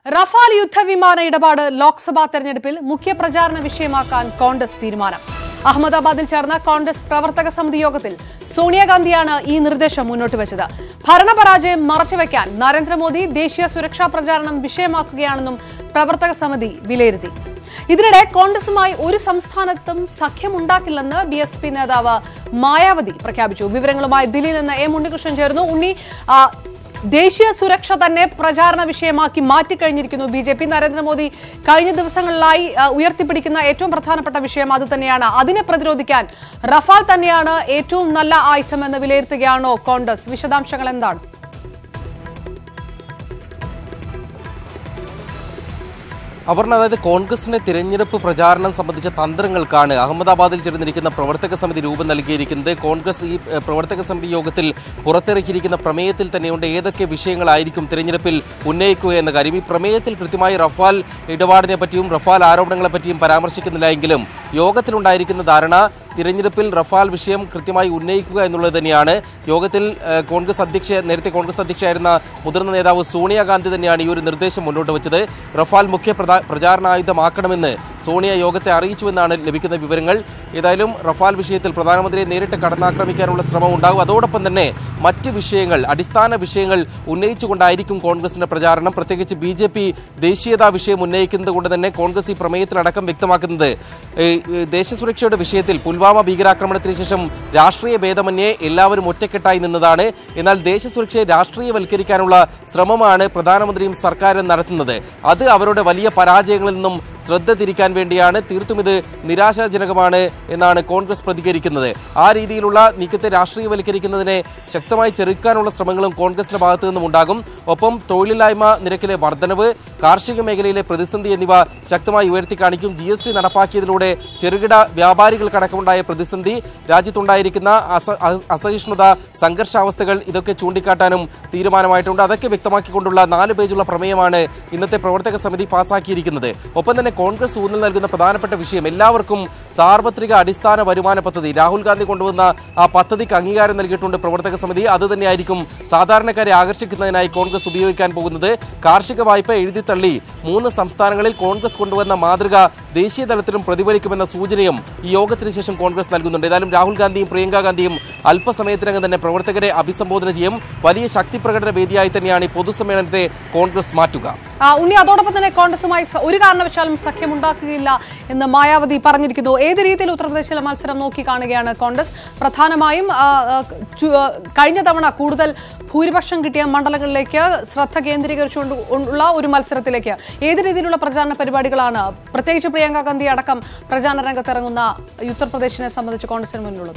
Rafale യുദ്ധവിമാന ഇടപാട് ലോക്സഭാ തെരഞ്ഞെടുപ്പിൽ മുഖ്യ പ്രചാരണ വിഷയമാക്കാൻ കോൺഗ്രസ് തീരുമാനം അഹമ്മദാബാദിൽ ചേർന്ന കോൺഗ്രസ് പ്രവർത്തക സമിതി യോഗത്തിൽ സോണിയാഗാന്ധിയാണ് ഈ നിർദ്ദേശം മുന്നോട്ട് വെച്ചത് ഭരണപരാജയം മറച്ചുവെക്കാൻ നരേന്ദ്രമോദി ദേശീയ സുരക്ഷാ പ്രചാരണം വിഷയമാക്കുകയാണെന്നും പ്രവർത്തക സമിതി വിലയിരുത്തി ഇതിനിടെ കോൺഗ്രസുമായി ഒരു സംസ്ഥാനത്തും സഖ്യമുണ്ടാക്കില്ലെന്ന് ബി എസ് പി നേതാവ് മായാവതി പ്രഖ്യാപിച്ചു വിവരങ്ങളുമായി ദില്ലിയിൽ നിന്ന് എം ഉണ്ണികൃഷ്ണൻ ചേർന്നു ഉണ്ണി ആ, ദേശീയ സുരക്ഷ തന്നെ പ്രചാരണ വിഷയമാക്കി മാറ്റിക്കഴിഞ്ഞിരിക്കുന്നു ബി ജെ പി നരേന്ദ്രമോദി കഴിഞ്ഞ ദിവസങ്ങളിലായി ആ, ഉയർത്തിപ്പിടിക്കുന്ന ഏറ്റവും പ്രധാനപ്പെട്ട വിഷയം അത് തന്നെയാണ് അതിനെ പ്രതിരോധിക്കാൻ റഫാൽ തന്നെയാണ് ഏറ്റവും നല്ല ആയുധമെന്ന് വിലയിരുത്തുകയാണോ കോൺഗ്രസ് വിശദാംശങ്ങൾ എന്താണ് അപർണ അതായത് കോൺഗ്രസിന്റെ തിരഞ്ഞെടുപ്പ് പ്രചാരണം സംബന്ധിച്ച തന്ത്രങ്ങൾക്കാണ് അഹമ്മദാബാദിൽ ചേർന്നിരിക്കുന്ന പ്രവർത്തക സമിതി രൂപം നൽകിയിരിക്കുന്നത് കോൺഗ്രസ് ഈ ഏഹ്, പ്രവർത്തക സമിതി യോഗത്തിൽ പുറത്തിറക്കിയിരിക്കുന്ന പ്രമേയത്തിൽ തന്നെയുണ്ട് ഏതൊക്കെ വിഷയങ്ങളായിരിക്കും തിരഞ്ഞെടുപ്പിൽ ഉന്നയിക്കുക എന്ന കാര്യം ഈ പ്രമേയത്തിൽ കൃത്യമായി റഫാൽ ഇടപാടിനെ പറ്റിയും റഫാൽ ആരോപണങ്ങളെ പറ്റിയും പരാമർശിക്കുന്നില്ല എങ്കിലും യോഗത്തിലുണ്ടായിരിക്കുന്ന ധാരണ തിരഞ്ഞെടുപ്പിൽ റഫാൽ വിഷയം കൃത്യമായി ഉന്നയിക്കുക എന്നുള്ളത് തന്നെയാണ് യോഗത്തിൽ ഏഹ്, കോൺഗ്രസ് അധ്യക്ഷ നേരത്തെ കോൺഗ്രസ് അധ്യക്ഷയായിരുന്ന മുതിർന്ന നേതാവ് സോണിയാഗാന്ധി തന്നെയാണ് ഈ ഒരു നിർദ്ദേശം മുന്നോട്ട് വെച്ചത് റഫാൽ മുഖ്യ പ്രധാ- പ്രചാരണായുധമാക്കണമെന്ന് സോണിയ യോഗത്തെ അറിയിച്ചുവെന്നാണ് ലഭിക്കുന്ന വിവരങ്ങൾ ഏതായാലും റഫാൽ വിഷയത്തിൽ പ്രധാനമന്ത്രിയെ നേരിട്ട് കടന്നാക്രമിക്കാനുള്ള ശ്രമം ഉണ്ടാകും അതോടൊപ്പം തന്നെ മറ്റ് വിഷയങ്ങൾ അടിസ്ഥാന വിഷയങ്ങൾ ഉന്നയിച്ചുകൊണ്ടായിരിക്കും കോൺഗ്രസിന്റെ പ്രചാരണം പ്രത്യേകിച്ച് ബി ജെ പി ദേശീയതാ വിഷയം ഉന്നയിക്കുന്നത് കൊണ്ട് തന്നെ കോൺഗ്രസ് ഈ പ്രമേയത്തിലടക്കം വ്യക്തമാക്കുന്നത് ഏ, ഏ, ദേശസുരക്ഷയുടെ വിഷയത്തിൽ പുൽവാമ ഭീകരാക്രമണത്തിന് ശേഷം രാഷ്ട്രീയ ഭേദമന്യേ എല്ലാവരും ഒറ്റക്കെട്ടായി നിന്നതാണ് എന്നാൽ ദേശസുരക്ഷയെ രാഷ്ട്രീയവൽക്കരിക്കാനുള്ള ശ്രമമാണ് പ്രധാനമന്ത്രിയും സർക്കാരും നടത്തുന്നത് അത് അവരുടെ വലിയ പരാജയങ്ങളിൽ നിന്നും ശ്രദ്ധ തിരിക്കാൻ വേണ്ടിയാണ് തീർത്തും ഇത് നിരാശാജനകമാണ് എന്നാണ് കോൺഗ്രസ് പ്രതികരിക്കുന്നത് ആ രീതിയിലുള്ള നീക്കത്തെ രാഷ്ട്രീയവൽക്കരിക്കുന്നതിനെ ശക്തമായി ചെറുക്കാനുള്ള ശ്രമങ്ങളും കോൺഗ്രസിന്റെ ഭാഗത്തു നിന്നും ഉണ്ടാകും ഒപ്പം തൊഴിലില്ലായ്മ നിരക്കിലെ വർധനവ് കാർഷിക മേഖലയിലെ പ്രതിസന്ധി എന്നിവ ശക്തമായി ഉയർത്തി കാണിക്കും ജി എസ് ടി നടപ്പാക്കിയതിലൂടെ ചെറുകിട വ്യാപാരികൾക്കടക്കമുണ്ടായ പ്രതിസന്ധി രാജ്യത്തുണ്ടായിരിക്കുന്ന അസ- അ- അസഹിഷ്ണുത സംഘർഷാവസ്ഥകൾ ഇതൊക്കെ ചൂണ്ടിക്കാട്ടാനും തീരുമാനമായിട്ടുണ്ട് അതൊക്കെ വ്യക്തമാക്കിക്കൊണ്ടുള്ള നാല് പേജുള്ള പ്രമേയമാണ് ഇന്നത്തെ പ്രവർത്തക സമിതി പാസാക്കിയിരിക്കുന്നത് ഒപ്പം തന്നെ കോൺഗ്രസ് ഊന്നൽ നൽകുന്ന പ്രധാനപ്പെട്ട വിഷയം എല്ലാവർക്കും സാർവത്രിക അടിസ്ഥാന വരുമാന പദ്ധതി രാഹുൽ ഗാന്ധി കൊണ്ടുവന്ന ആ പദ്ധതിക്ക് അംഗീകാരം നൽകിയിട്ടുണ്ട് പ്രവർത്തക സമിതി അത് തന്നെയായിരിക്കും സാധാരണക്കാരെ ആകർഷിക്കുന്നതിനായി കോൺഗ്രസ് ഉപയോഗിക്കാൻ പോകുന്നത് കാർഷിക വായ്പ എഴുതിത്തള്ളി മൂന്ന് സംസ്ഥാനങ്ങളിൽ കോൺഗ്രസ് കൊണ്ടുവന്ന മാതൃക ദേശീയ തലത്തിലും പ്രതിഫലിക്കുമെന്ന സൂചനയും ഈ യോഗത്തിന് ശേഷം കോൺഗ്രസ് നൽകുന്നുണ്ട് ഏതായാലും രാഹുൽ ഗാന്ധിയും പ്രിയങ്ക ഗാന്ധിയും അല്പസമയത്തിനകം തന്നെ പ്രവർത്തകരെ അഭിസംബോധന ചെയ്യും വലിയ ശക്തി പ്രകടന വേദിയായി തന്നെയാണ് ഈ പൊതുസമ്മേളനത്തെ കോൺഗ്രസ് മാറ്റുക ആ, ഉണ്ണി അതോടൊപ്പം തന്നെ കോൺഗ്രസുമായി സ- ഒരു കാരണവശാലും സഖ്യമുണ്ടാക്കുകയില്ല എന്ന് മായാവതി പറഞ്ഞിരിക്കുന്നു ഏത് രീതിയിൽ ഉത്തർപ്രദേശിലെ മത്സരം നോക്കി കാണുകയാണ് കോൺഗ്രസ് പ്രധാനമായും ആ, ആ, ചു- ആ, കഴിഞ്ഞ തവണ കൂടുതൽ ഭൂരിപക്ഷം കിട്ടിയ മണ്ഡലങ്ങളിലേക്ക് ശ്രദ്ധ കേന്ദ്രീകരിച്ചുകൊണ്ട് ഉള്ള ഒരു മത്സരത്തിലേക്ക് ഏത് രീതിയിലുള്ള പ്രചാരണ പരിപാടികളാണ് പ്രത്യേകിച്ച് പ്രിയങ്ക ഗാന്ധി അടക്കം പ്രചാരണ രംഗത്തിറങ്ങുന്ന ഉത്തർപ്രദേശിനെ സംബന്ധിച്ച് കോൺഗ്രസിന് മുന്നിലുള്ളത്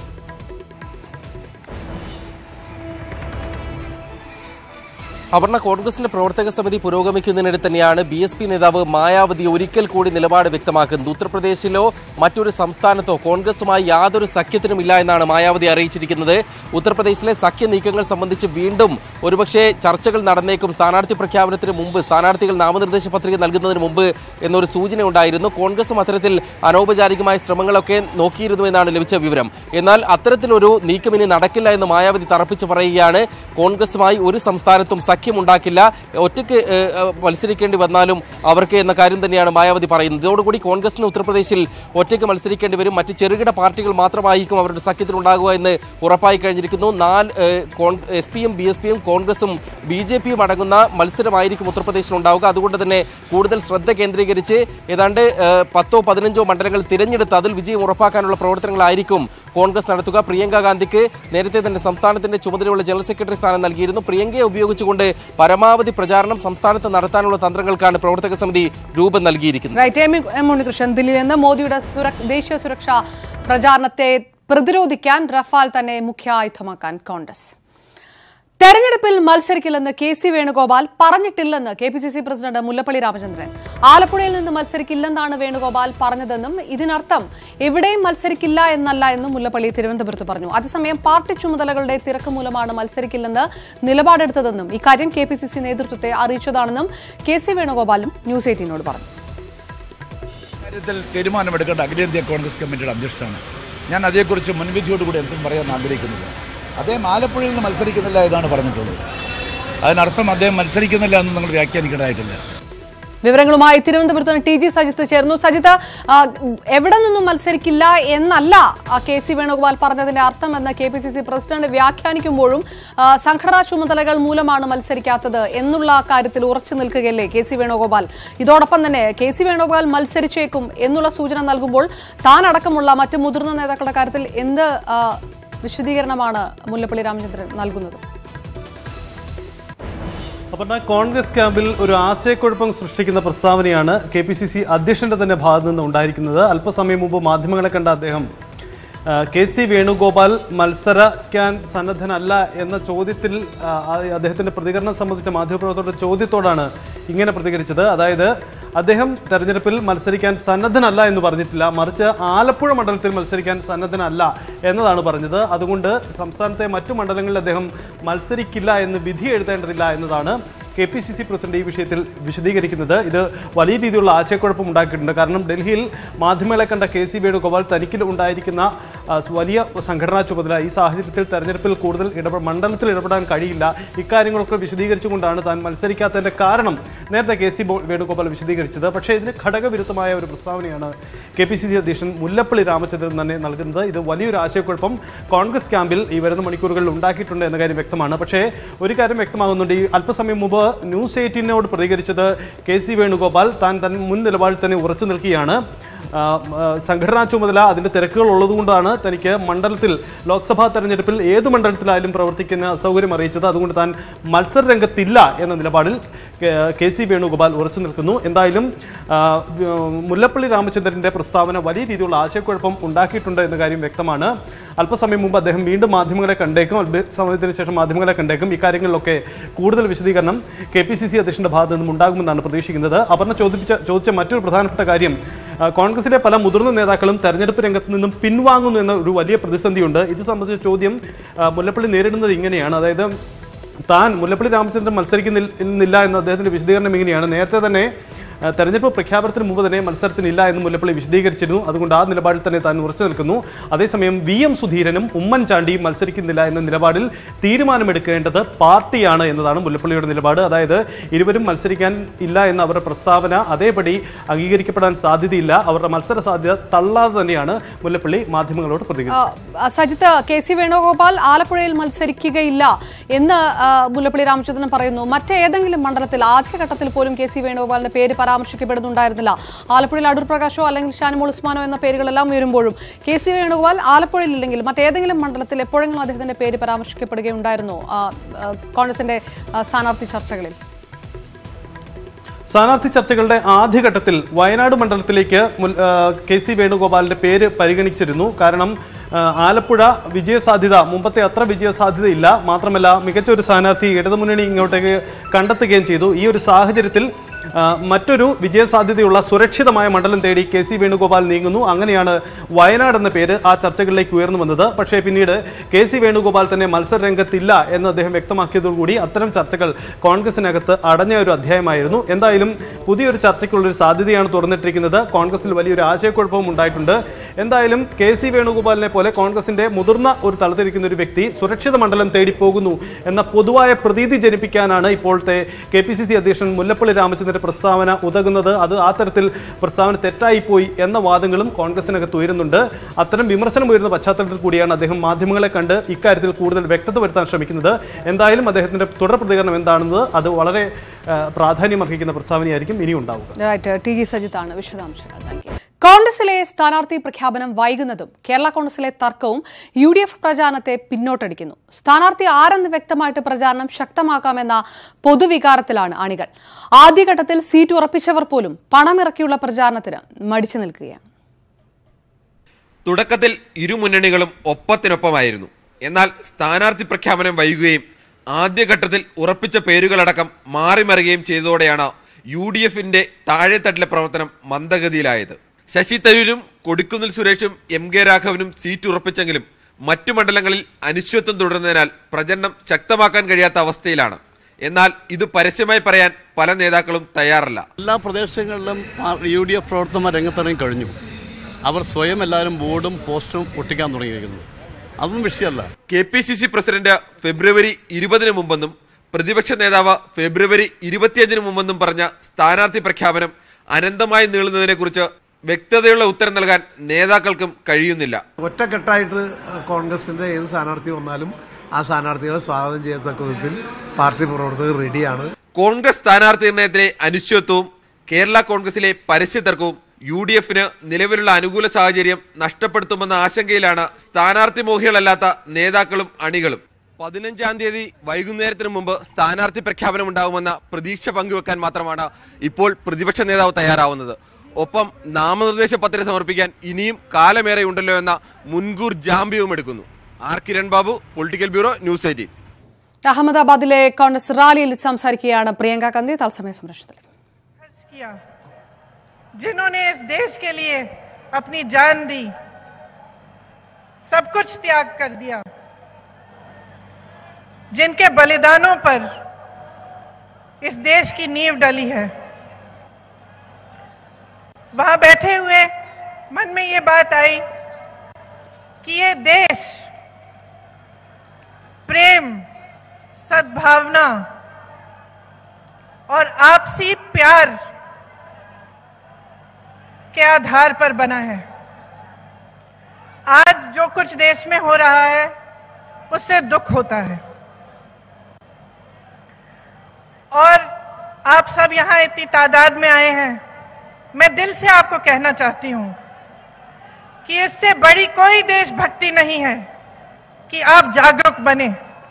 അപർണ കോൺഗ്രസിന്റെ പ്രവർത്തക സമിതി പുരോഗമിക്കുന്നതിനിടെ തന്നെയാണ് ബി എസ് പി നേതാവ് മായാവതി ഒരിക്കൽ കൂടി നിലപാട് വ്യക്തമാക്കുന്നത് ഉത്തർപ്രദേശിലോ മറ്റൊരു സംസ്ഥാനത്തോ കോൺഗ്രസുമായി യാതൊരു സഖ്യത്തിനും ഇല്ല എന്നാണ് മായാവതി അറിയിച്ചിരിക്കുന്നത് ഉത്തർപ്രദേശിലെ സഖ്യ നീക്കങ്ങൾ സംബന്ധിച്ച് വീണ്ടും ഒരുപക്ഷെ ചർച്ചകൾ നടന്നേക്കും സ്ഥാനാർത്ഥി പ്രഖ്യാപനത്തിന് മുമ്പ് സ്ഥാനാർത്ഥികൾ നാമനിർദ്ദേശ പത്രിക നൽകുന്നതിന് മുമ്പ് എന്നൊരു സൂചന ഉണ്ടായിരുന്നു കോൺഗ്രസും അത്തരത്തിൽ അനൗപചാരികമായ ശ്രമങ്ങളൊക്കെ നോക്കിയിരുന്നു എന്നാണ് ലഭിച്ച വിവരം എന്നാൽ അത്തരത്തിലൊരു നീക്കം ഇനി നടക്കില്ല എന്ന് മായാവതി തറപ്പിച്ച് പറയുകയാണ് കോൺഗ്രസുമായി ഒരു സംസ്ഥാനത്തും സഖ്യമുണ്ടാക്കില്ല ഒറ്റയ്ക്ക് ഏഹ്, ഏഹ്, മത്സരിക്കേണ്ടി വന്നാലും അവർക്ക് എന്ന കാര്യം തന്നെയാണ് മായാവതി പറയുന്നത് ഇതോടുകൂടി കോൺഗ്രസിന് ഉത്തർപ്രദേശിൽ ഒറ്റയ്ക്ക് മത്സരിക്കേണ്ടി വരും മറ്റ് ചെറുകിട പാർട്ടികൾ മാത്രമായിരിക്കും അവരുടെ സഖ്യത്തിൽ ഉണ്ടാകുക എന്ന് ഉറപ്പായി കഴിഞ്ഞിരിക്കുന്നു നാല് എസ് പിയും ബി എസ് പിയും കോൺഗ്രസും ബി ജെ പിയും അടങ്ങുന്ന മത്സരമായിരിക്കും ഉത്തർപ്രദേശിൽ ഉണ്ടാവുക അതുകൊണ്ട് തന്നെ കൂടുതൽ ശ്രദ്ധ കേന്ദ്രീകരിച്ച് ഏതാണ്ട് ഏഹ്, പത്തോ പതിനഞ്ചോ മണ്ഡലങ്ങൾ തിരഞ്ഞെടുത്ത് അതിൽ വിജയം ഉറപ്പാക്കാനുള്ള പ്രവർത്തനങ്ങളായിരിക്കും കോൺഗ്രസ് നടത്തുക പ്രിയങ്ക ഗാന്ധിക്ക് നേരത്തെ തന്നെ സംസ്ഥാനത്തിന്റെ ചുമതലയുള്ള ജനറൽ സെക്രട്ടറി സ്ഥാനം നൽകിയിരുന്നു പ്രിയങ്കയെ ഉപയോഗിച്ചുകൊണ്ട് പരമാവധി പ്രചാരണം സംസ്ഥാനത്ത് നടത്താനുള്ള തന്ത്രങ്ങൾക്കാണ് പ്രവർത്തക സമിതി രൂപം നൽകിയിരിക്കുന്നത് റൈറ്റ് എം എം ഉണ്ണികൃഷ്ണൻ ദില്ലിയിൽ നിന്ന് മോദിയുടെ സുര- ദേശീയ സുരക്ഷാ പ്രചാരണത്തെ പ്രതിരോധിക്കാൻ റഫാൽ തന്നെ മുഖ്യ ആയുധമാക്കാൻ കോൺഗ്രസ് തെരഞ്ഞെടുപ്പിൽ മത്സരിക്കില്ലെന്ന് കെ സി വേണുഗോപാൽ പറഞ്ഞിട്ടില്ലെന്ന് K P C C president Mullappally Ramachandran ആലപ്പുഴയിൽ നിന്ന് മത്സരിക്കില്ലെന്നാണ് വേണുഗോപാൽ പറഞ്ഞതെന്നും ഇതിനർത്ഥം എവിടെയും മത്സരിക്കില്ല എന്നല്ല എന്നും മുല്ലപ്പള്ളി തിരുവനന്തപുരത്ത് പറഞ്ഞു അതേസമയം പാർട്ടി ചുമതലകളുടെ തിരക്ക് മൂലമാണ് മത്സരിക്കില്ലെന്ന് നിലപാടെടുത്തതെന്നും ഇക്കാര്യം കെ പി സി സി നേതൃത്വത്തെ അറിയിച്ചതാണെന്നും കെ സി വേണുഗോപാലും ന്യൂസ് എയ്റ്റീനോട് പറഞ്ഞു കാര്യത്തിൽ തീരുമാനമെടുക്കേണ്ട അഖിലേന്ത്യാ കോൺഗ്രസ് കമ്മിറ്റിയുടെ അധ്യക്ഷനാണ് ഞാൻ അതേക്കുറിച്ച് മുൻവിധിയോടുകൂടി എന്തും പറയാൻ ആഗ്രഹിക്കുന്നില്ല അദ്ദേഹം ആലപ്പുഴയിൽ നിന്ന് മത്സരിക്കുന്നില്ല എന്നാണ് പറഞ്ഞിട്ടുള്ളത് അതിനർത്ഥം അദ്ദേഹം മത്സരിക്കുന്നില്ല എന്ന് നിങ്ങൾ വ്യാഖ്യാനിക്കേണ്ടതായിട്ടില്ല വിവരങ്ങളുമായി തിരുവനന്തപുരത്ത് നിന്ന് ടി ജി സജിത്ത് ചേർന്നു സജിത്ത് ആ, എവിടെ നിന്നും മത്സരിക്കില്ല എന്നല്ല ആ, കെ സി വേണുഗോപാൽ പറഞ്ഞതിന്റെ അർത്ഥം എന്ന് K P C C president വ്യാഖ്യാനിക്കുമ്പോഴും ആ, സംഘടനാ ചുമതലകൾ മൂലമാണ് മത്സരിക്കാത്തത് എന്നുള്ള കാര്യത്തിൽ ഉറച്ചു നിൽക്കുകയല്ലേ കെ സി വേണുഗോപാൽ ഇതോടൊപ്പം തന്നെ കെ സി വേണുഗോപാൽ മത്സരിച്ചേക്കും എന്നുള്ള സൂചന നൽകുമ്പോൾ താൻ അടക്കമുള്ള മറ്റ് മുതിർന്ന നേതാക്കളുടെ കാര്യത്തിൽ എന്ത് ആ, വിശദീകരണമാണ് മുല്ലപ്പള്ളി രാമചന്ദ്രൻ നൽകുന്നത് അപർണ കോൺഗ്രസ് ക്യാമ്പിൽ ഒരു ആശയക്കുഴപ്പം സൃഷ്ടിക്കുന്ന പ്രസ്താവനയാണ് കെ പി സി സി അധ്യക്ഷന്റെ തന്നെ ഭാഗത്തു നിന്ന് ഉണ്ടായിരിക്കുന്നത് അല്പസമയം മുമ്പ് മാധ്യമങ്ങളെ കണ്ട അദ്ദേഹം ആ, കെ സി വേണുഗോപാൽ മത്സരിക്കാൻ സന്നദ്ധനല്ല എന്ന ചോദ്യത്തിൽ ആ, ആ, അദ്ദേഹത്തിന്റെ പ്രതികരണം സംബന്ധിച്ച മാധ്യമപ്രവർത്തകരുടെ ചോദ്യത്തോടാണ് ഇങ്ങനെ പ്രതികരിച്ചത് അതായത് അദ്ദേഹം തെരഞ്ഞെടുപ്പിൽ മത്സരിക്കാൻ സന്നദ്ധനല്ല എന്ന് പറഞ്ഞിട്ടില്ല മറിച്ച് ആലപ്പുഴ മണ്ഡലത്തിൽ മത്സരിക്കാൻ സന്നദ്ധനല്ല എന്നതാണ് പറഞ്ഞത് അതുകൊണ്ട് സംസ്ഥാനത്തെ മറ്റു മണ്ഡലങ്ങളിൽ അദ്ദേഹം മത്സരിക്കില്ല എന്ന് വിധി എഴുതേണ്ടതില്ല എന്നതാണ് K P C C president ഈ വിഷയത്തിൽ വിശദീകരിക്കുന്നത് ഇത് വലിയ രീതിയിലുള്ള ആശയക്കുഴപ്പം ഉണ്ടാക്കിയിട്ടുണ്ട് കാരണം ഡൽഹിയിൽ മാധ്യമങ്ങളെ കണ്ട കെ സി വേണുഗോപാൽ തനിക്കിൽ ഉണ്ടായിരിക്കുന്ന ആ, വലിയ സംഘടനാ ചുമതല ഈ സാഹചര്യത്തിൽ തെരഞ്ഞെടുപ്പിൽ കൂടുതൽ ഇടപെ മണ്ഡലത്തിൽ ഇടപെടാൻ കഴിയില്ല ഇക്കാര്യങ്ങളൊക്കെ വിശദീകരിച്ചുകൊണ്ടാണ് താൻ മത്സരിക്കാത്തതിന്റെ കാരണം നേരത്തെ കെ സി ബോ- വേണുഗോപാൽ വിശദീകരിച്ചത് പക്ഷേ ഇതിന് ഘടകവിരുദ്ധമായ ഒരു പ്രസ്താവനയാണ് കെ പി സി സി അധ്യക്ഷൻ മുല്ലപ്പള്ളി രാമചന്ദ്രൻ തന്നെ നൽകുന്നത് ഇത് വലിയൊരു ആശയക്കുഴപ്പം കോൺഗ്രസ് ക്യാമ്പിൽ ഈ വരുന്ന മണിക്കൂറുകളിൽ ഉണ്ടാക്കിയിട്ടുണ്ട് എന്ന കാര്യം വ്യക്തമാണ് പക്ഷേ ഒരു കാര്യം വ്യക്തമാകുന്നുണ്ട് ഈ അല്പസമയം മുമ്പ് ന്യൂസ് എയ്റ്റീനോട് പ്രതികരിച്ചത് കെ സി വേണുഗോപാൽ താൻ തൻ മുൻ നിലപാടിൽ തന്നെ ഉറച്ചു നിൽക്കുകയാണ് ആ, ആ, സംഘടനാ ചുമതല അതിന്റെ തിരക്കുകൾ ഉള്ളതുകൊണ്ടാണ് തനിക്ക് മണ്ഡലത്തിൽ ലോക്സഭാ തെരഞ്ഞെടുപ്പിൽ ഏത് മണ്ഡലത്തിലായാലും പ്രവർത്തിക്കുന്ന അസൗകര്യം അറിയിച്ചത് അതുകൊണ്ട് താൻ മത്സര രംഗത്തില്ല എന്ന നിലപാടിൽ കെ- കെ സി വേണുഗോപാൽ ഉറച്ചു നിൽക്കുന്നു എന്തായാലും ആ, വ്യ- മുല്ലപ്പള്ളി രാമചന്ദ്രന്റെ പ്രസ്താവന വലിയ രീതിയിലുള്ള ആശയക്കുഴപ്പം ഉണ്ടാക്കിയിട്ടുണ്ട് എന്ന കാര്യം വ്യക്തമാണ് അല്പസമയം മുമ്പ് അദ്ദേഹം വീണ്ടും മാധ്യമങ്ങളെ കണ്ടേക്കും അല്പ സമയത്തിന് ശേഷം മാധ്യമങ്ങളെ കണ്ടേക്കും ഇക്കാര്യങ്ങളിലൊക്കെ കൂടുതൽ വിശദീകരണം കെ പി സി സി അധ്യക്ഷന്റെ ഭാഗത്ത് നിന്നും ഉണ്ടാകുമെന്നാണ് പ്രതീക്ഷിക്കുന്നത് അപർണ ചോദിച്ച ചോദിച്ച മറ്റൊരു പ്രധാനപ്പെട്ട കാര്യം ആ, കോൺഗ്രസിലെ പല മുതിർന്ന നേതാക്കളും തെരഞ്ഞെടുപ്പ് രംഗത്ത് നിന്നും പിൻവാങ്ങുന്നു എന്ന ഒരു വലിയ പ്രതിസന്ധിയുണ്ട് ഇത് സംബന്ധിച്ച ചോദ്യം ആ, മുല്ലപ്പള്ളി നേരിടുന്നത് ഇങ്ങനെയാണ് അതായത് താൻ മുല്ലപ്പള്ളി രാമചന്ദ്രൻ മത്സരിക്കുന്നില്ല എന്ന അദ്ദേഹത്തിന്റെ വിശദീകരണം ഇങ്ങനെയാണ് നേരത്തെ തന്നെ ആ, തെരഞ്ഞെടുപ്പ് പ്രഖ്യാപനത്തിന് മുമ്പ് തന്നെ മത്സരത്തിനില്ല എന്ന് മുല്ലപ്പള്ളി വിശദീകരിച്ചിരുന്നു അതുകൊണ്ട് ആ നിലപാടിൽ തന്നെ താൻ ഉറച്ചു നിൽക്കുന്നു അതേസമയം വി എം സുധീരനും ഉമ്മൻചാണ്ടിയും മത്സരിക്കുന്നില്ല എന്ന നിലപാടിൽ തീരുമാനമെടുക്കേണ്ടത് പാർട്ടിയാണ് എന്നതാണ് മുല്ലപ്പള്ളിയുടെ നിലപാട് അതായത് ഇരുവരും മത്സരിക്കാൻ ഇല്ല എന്ന അവരുടെ പ്രസ്താവന അതേപടി അംഗീകരിക്കപ്പെടാൻ സാധ്യതയില്ല അവരുടെ മത്സര സാധ്യത തള്ളാതെ തന്നെയാണ് മുല്ലപ്പള്ളി മാധ്യമങ്ങളോട് പ്രതികരിച്ചത് ആ, സജിത്ത് കെ സി വേണുഗോപാൽ ആലപ്പുഴയിൽ മത്സരിക്കുകയില്ല എന്ന് ആ, മുല്ലപ്പള്ളി രാമചന്ദ്രൻ പറയുന്നു മറ്റേതെങ്കിലും മണ്ഡലത്തിൽ ആദ്യഘട്ടത്തിൽ പോലും കെ സി വേണുഗോപാലിന്റെ പേര് പരാമർശിക്കപ്പെടുന്നുണ്ടായിരുന്നില്ല ആലപ്പുഴയിൽ അടൂർ പ്രകാശോ അല്ലെങ്കിൽ ഷാനിമോൾ ഉസ്മാനോ എന്ന പേരുകളെല്ലാം ഉയരുമ്പോഴും കെ സി വേണുഗോപാൽ ആലപ്പുഴയിൽ ഇല്ലെങ്കിൽ മറ്റേതെങ്കിലും മണ്ഡലത്തിൽ എപ്പോഴെങ്കിലും അദ്ദേഹത്തിന്റെ പേര് പരാമർശിക്കപ്പെടുകയുണ്ടായിരുന്നോ ആ, ആ, കോൺഗ്രസിന്റെ ആ, സ്ഥാനാർത്ഥി ചർച്ചകളിൽ സ്ഥാനാർത്ഥി ചർച്ചകളുടെ ആദ്യഘട്ടത്തിൽ വയനാട് മണ്ഡലത്തിലേക്ക് മുൻ- ആ, കെ സി വേണുഗോപാലിന്റെ പേര് പരിഗണിച്ചിരുന്നു കാരണം ആ, ആലപ്പുഴ വിജയസാധ്യത മുമ്പത്തെ അത്ര വിജയസാധ്യതയില്ല മാത്രമല്ല മികച്ച ഒരു സ്ഥാനാർത്ഥി ഇടതുമുന്നണി ഇങ്ങോട്ടേക്ക് കണ്ടെത്തുകയും ചെയ്തു ഈ ഒരു സാഹചര്യത്തിൽ ആ, മറ്റൊരു വിജയസാധ്യതയുള്ള സുരക്ഷിതമായ മണ്ഡലം തേടി കെ സി വേണുഗോപാൽ നീങ്ങുന്നു അങ്ങനെയാണ് വയനാട് എന്ന പേര് ആ ചർച്ചകളിലേക്ക് ഉയർന്നു വന്നത് പക്ഷേ പിന്നീട് കെ സി വേണുഗോപാൽ തന്നെ മത്സര രംഗത്തില്ല എന്ന് അദ്ദേഹം വ്യക്തമാക്കിയതോടുകൂടി അത്തരം ചർച്ചകൾ കോൺഗ്രസിനകത്ത് അടഞ്ഞ ഒരു അധ്യായമായിരുന്നു എന്തായാലും പുതിയൊരു ചർച്ചയ്ക്കുള്ള ഒരു സാധ്യതയാണ് തുറന്നിട്ടിരിക്കുന്നത് കോൺഗ്രസിൽ വലിയൊരു ആശയക്കുഴപ്പവും ഉണ്ടായിട്ടുണ്ട് എന്തായാലും കെ സി വേണുഗോപാലിനെ പോലെ കോൺഗ്രസിന്റെ മുതിർന്ന ഒരു തലത്തിരിക്കുന്ന ഒരു വ്യക്തി സുരക്ഷിത മണ്ഡലം തേടി പോകുന്നു എന്ന പൊതുവായ പ്രതീതി ജനിപ്പിക്കാനാണ് ഇപ്പോഴത്തെ കെ പി സി സി അധ്യക്ഷൻ മുല്ലപ്പള്ളി രാമചന്ദ്രന്റെ പ്രസ്താവന ഉതകുന്നത് അത് ആ തരത്തിൽ പ്രസ്താവന തെറ്റായിപ്പോയി എന്ന വാദങ്ങളും കോൺഗ്രസിനകത്ത് ഉയരുന്നുണ്ട് അത്തരം വിമർശനം ഉയരുന്ന പശ്ചാത്തലത്തിൽ കൂടിയാണ് അദ്ദേഹം മാധ്യമങ്ങളെ കണ്ട് ഇക്കാര്യത്തിൽ കൂടുതൽ വ്യക്തത വരുത്താൻ ശ്രമിക്കുന്നത് എന്തായാലും അദ്ദേഹത്തിന്റെ തുടർ പ്രതികരണം എന്താണെന്നത് അത് വളരെ ആ, പ്രാധാന്യമർഹിക്കുന്ന പ്രസ്താവനയായിരിക്കും ഇനി ഉണ്ടാവുക റൈറ്റ് ടി ജി സജിത്താണ് വിശദാംശങ്ങൾ നൽകിയത് കോൺഗ്രസിലെ സ്ഥാനാർത്ഥി പ്രഖ്യാപനം വൈകുന്നതും കേരള കോൺഗ്രസിലെ തർക്കവും യു ഡി എഫ് പ്രചാരണത്തെ പിന്നോട്ടടിക്കുന്നു സ്ഥാനാർത്ഥി ആരെന്ന് വ്യക്തമായിട്ട് പ്രചാരണം ശക്തമാക്കാമെന്ന പൊതുവികാരത്തിലാണ് അണികൾ ആദ്യഘട്ടത്തിൽ സീറ്റ് ഉറപ്പിച്ചവർ പോലും പണമിറക്കിയുള്ള പ്രചാരണത്തിന് മടിച്ചു നിൽക്കുകയാണ് തുടക്കത്തിൽ ഇരു മുന്നണികളും ഒപ്പത്തിനൊപ്പമായിരുന്നു എന്നാൽ സ്ഥാനാർത്ഥി പ്രഖ്യാപനം വൈകുകയും ആദ്യഘട്ടത്തിൽ ഉറപ്പിച്ച പേരുകളടക്കം മാറിമറിയുകയും ചെയ്തതോടെയാണ് യു ഡി എഫിന്റെ താഴെത്തട്ടിലെ പ്രവർത്തനം മന്ദഗതിയിലായത് ശശി തരൂരും കൊടിക്കുന്നിൽ സുരേഷും എം കെ രാഘവനും സീറ്റ് ഉറപ്പിച്ചെങ്കിലും മറ്റു മണ്ഡലങ്ങളിൽ അനിശ്ചിതത്വം തുടരുന്നതിനാൽ പ്രചരണം ശക്തമാക്കാൻ കഴിയാത്ത അവസ്ഥയിലാണ് എന്നാൽ ഇത് പരസ്യമായി പറയാൻ പല നേതാക്കളും തയ്യാറല്ല എല്ലാ പ്രദേശങ്ങളിലും യു ഡി എഫ് പ്രവർത്തകർ രംഗത്തിറങ്ങി കഴിഞ്ഞു അവർ സ്വയം എല്ലാവരും ബോർഡും പോസ്റ്ററും ഒട്ടിക്കാൻ തുടങ്ങിയിരിക്കുന്നു അതൊന്നും വിഷയമല്ല K P C C president ഫെബ്രുവരി ഇരുപതിന് മുമ്പെന്നും പ്രതിപക്ഷ നേതാവ് ഫെബ്രുവരി ഇരുപത്തിയഞ്ചിന് മുമ്പെന്നും പറഞ്ഞ സ്ഥാനാർത്ഥി പ്രഖ്യാപനം അനന്തമായി നീളുന്നതിനെക്കുറിച്ച് വ്യക്തതയുള്ള ഉത്തരം നൽകാൻ നേതാക്കൾക്കും കഴിയുന്നില്ല ഒറ്റക്കെട്ടായിട്ട് കോൺഗ്രസിന്റെ ഏത് സ്ഥാനാർത്ഥി വന്നാലും ആ സ്ഥാനാർത്ഥികളെ സ്വാഗതം ചെയ്യത്തക്ക വിധത്തിൽ പാർട്ടി പ്രവർത്തകർ റെഡിയാണ് കോൺഗ്രസ് സ്ഥാനാർത്ഥി നിർണയത്തിലെ അനിശ്ചിതത്വവും കേരള കോൺഗ്രസിലെ പരസ്യതർക്കവും യു ഡി എഫിന് നിലവിലുള്ള അനുകൂല സാഹചര്യം നഷ്ടപ്പെടുത്തുമെന്ന ആശങ്കയിലാണ് സ്ഥാനാർത്ഥി മോഹികളല്ലാത്ത നേതാക്കളും അണികളും പതിനഞ്ചാം തീയതി വൈകുന്നേരത്തിന് മുമ്പ് സ്ഥാനാർത്ഥി പ്രഖ്യാപനം ഉണ്ടാകുമെന്ന പ്രതീക്ഷ പങ്കുവെക്കാൻ മാത്രമാണ് ഇപ്പോൾ പ്രതിപക്ഷ നേതാവ് തയ്യാറാവുന്നത് ഒപ്പം നാമനിർദ്ദേശ പത്രിക സമർപ്പിക്കാൻ ഇനിയും കാലമേറെ ഉണ്ടല്ലോ എന്ന മുൻകൂർ ജാമ്യവും എടുക്കുന്നു R Kiran Babu political bureau news eighteen അഹമ്മദാബാദിലെ കോൺഗ്രസ് റാലിയിൽ സംസാരിക്കുകയാണ് പ്രിയങ്ക ഗാന്ധി തത്സമയ സംരക്ഷണത്തിൽ किया जिन्होंने इस देश के लिए अपनी जान दी सब कुछ त्याग कर दिया जिनके बलिदानों पर इस देश की नींव डली है वहां बैठे हुए मन में ये बात आई कि ये देश प्रेम सद्भावना और आपसी प्यार के आधार पर बना है आज जो कुछ देश में हो रहा है उससे दुख होता है और आप सब यहां इतनी तादाद में आए हैं मैं दिल से आपको कहना चाहती हूं कि इससे बड़ी कोई देशभक्ति नहीं है कि आप जागरूक बने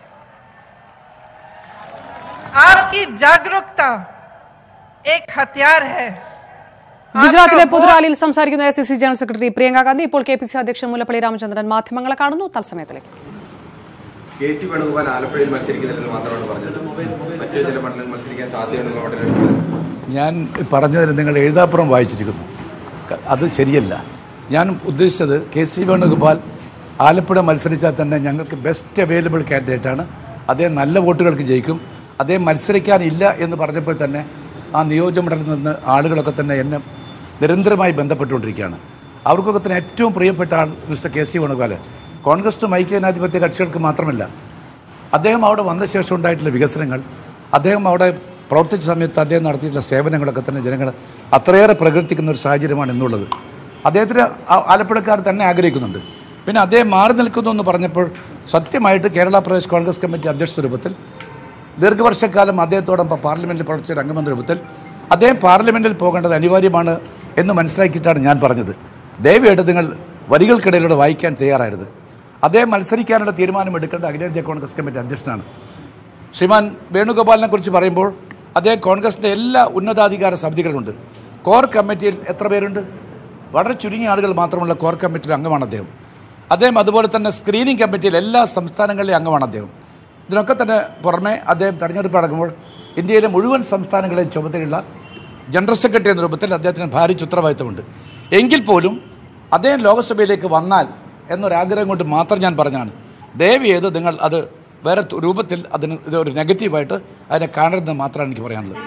आपकी जागरूकता एक हथियार है ഗുജറാത്തിലെ आपका പൊതുറാലിയിൽ സംസാരിക്കുന്ന A C C general secretary Priyanka Gandhi ഇപ്പോൾ കെ പി സി അധ്യക്ഷൻ മുല്ലപ്പള്ളി രാമചന്ദ്രൻ മാധ്യമങ്ങളെ കാണുന്നു തത്സമയത്തിലേക്ക് കെ സി വേണുഗോപാൽ ആലപ്പുഴയിൽ മത്സരിക്കുന്നില്ലെന്ന് മാത്രമാണ് പറഞ്ഞത് മറ്റു ചില മണ്ഡലങ്ങളിൽ മത്സരിക്കാൻ സാധ്യതയുള്ള മണ്ഡലങ്ങളുണ്ട് ഞാൻ പറഞ്ഞതിൽ നിങ്ങൾ എഴുതാപ്പുറം വായിച്ചിരിക്കുന്നു ക- അത് ശരിയല്ല ഞാൻ ഉദ്ദേശിച്ചത് കെ സി വേണുഗോപാൽ ആലപ്പുഴ മത്സരിച്ചാൽ തന്നെ ഞങ്ങൾക്ക് ബെസ്റ്റ് അവൈലബിൾ കാൻഡിഡേറ്റാണ് അദ്ദേഹം നല്ല വോട്ടുകൾക്ക് ജയിക്കും അദ്ദേഹം മത്സരിക്കാനില്ല എന്ന് പറഞ്ഞപ്പോൾ തന്നെ ആ നിയോജകമണ്ഡലത്തിൽ നിന്ന് ആളുകളൊക്കെ തന്നെ എന്നെ നിരന്തരമായി ബന്ധപ്പെട്ടുകൊണ്ടിരിക്കുകയാണ് അവർക്കൊക്കെ തന്നെ ഏറ്റവും പ്രിയപ്പെട്ട ആൾ മിസ്റ്റർ കെ സി വേണുഗോപാൽ കോൺഗ്രസും ഐക്യജനാധിപത്യ കക്ഷികൾക്ക് മാത്രമല്ല അദ്ദേഹം അവിടെ വന്ന ശേഷം ഉണ്ടായിട്ടുള്ള വികസനങ്ങൾ അദ്ദേഹം അവിടെ പ്രവർത്തിച്ച സമയത്ത് അദ്ദേഹം നടത്തിയിട്ടുള്ള സേവനങ്ങളൊക്കെ തന്നെ ജനങ്ങൾ അത്രയേറെ പ്രകീർത്തിക്കുന്ന ഒരു സാഹചര്യമാണ് ഇന്നുള്ളത് അദ്ദേഹത്തിന് ആ- ആലപ്പുഴക്കാർ തന്നെ ആഗ്രഹിക്കുന്നുണ്ട് പിന്നെ അദ്ദേഹം മാറി നിൽക്കുന്നു എന്ന് പറഞ്ഞപ്പോൾ സത്യമായിട്ട് കേരള പ്രദേശ് കോൺഗ്രസ് കമ്മിറ്റി അധ്യക്ഷ രൂപത്തിൽ ദീർഘവർഷക്കാലം അദ്ദേഹത്തോടൊപ്പം പാർലമെൻറ്റിൽ പ്രവർത്തിച്ച ഒരു അംഗമെന്ന രൂപത്തിൽ അദ്ദേഹം പാർലമെൻറ്റിൽ പോകേണ്ടത് അനിവാര്യമാണ് എന്ന് മനസ്സിലാക്കിയിട്ടാണ് ഞാൻ പറഞ്ഞത് ദയവായിട്ട് നിങ്ങൾ വരികൾക്കിടയിലൂടെ വായിക്കാൻ തയ്യാറായത് അദ്ദേഹം മത്സരിക്കാനുള്ള തീരുമാനം എടുക്കേണ്ട അഖിലേന്ത്യാ കോൺഗ്രസ് കമ്മിറ്റി അധ്യക്ഷനാണ് ശ്രീമാൻ വേണുഗോപാലിനെ കുറിച്ച് പറയുമ്പോൾ അദ്ദേഹം കോൺഗ്രസിൻ്റെ എല്ലാ ഉന്നതാധികാര സമിതികളുണ്ട് കോർ കമ്മിറ്റിയിൽ എത്ര പേരുണ്ട് വളരെ ചുരുങ്ങിയ ആളുകൾ മാത്രമുള്ള കോർ കമ്മിറ്റിയിൽ അംഗമാണ് അദ്ദേഹം അദ്ദേഹം അതുപോലെ തന്നെ സ്ക്രീനിംഗ് കമ്മിറ്റിയിൽ എല്ലാ സംസ്ഥാനങ്ങളിലെയും അംഗമാണ് അദ്ദേഹം ഇതിനൊക്കെ തന്നെ പുറമെ അദ്ദേഹം തെരഞ്ഞെടുപ്പ് നടക്കുമ്പോൾ ഇന്ത്യയിലെ മുഴുവൻ സംസ്ഥാനങ്ങളെയും ചുമതലയുള്ള ജനറൽ സെക്രട്ടറി എന്ന രൂപത്തിൽ അദ്ദേഹത്തിന് ഭാരിച്ച ഉത്തരവാദിത്തമുണ്ട് എങ്കിൽ പോലും അദ്ദേഹം ലോകസഭയിലേക്ക് വന്നാൽ എന്നൊരാഗ്രഹം കൊണ്ട് മാത്രം ഞാൻ പറഞ്ഞാണ് ദയവ് ചെയ്ത് നിങ്ങൾ അത് വേറെ തു- രൂപത്തിൽ അതിന് ഇത് ഒരു നെഗറ്റീവായിട്ട് അതിനെ കാണരുതെന്ന് മാത്രമാണ് എനിക്ക് പറയാനുള്ളത്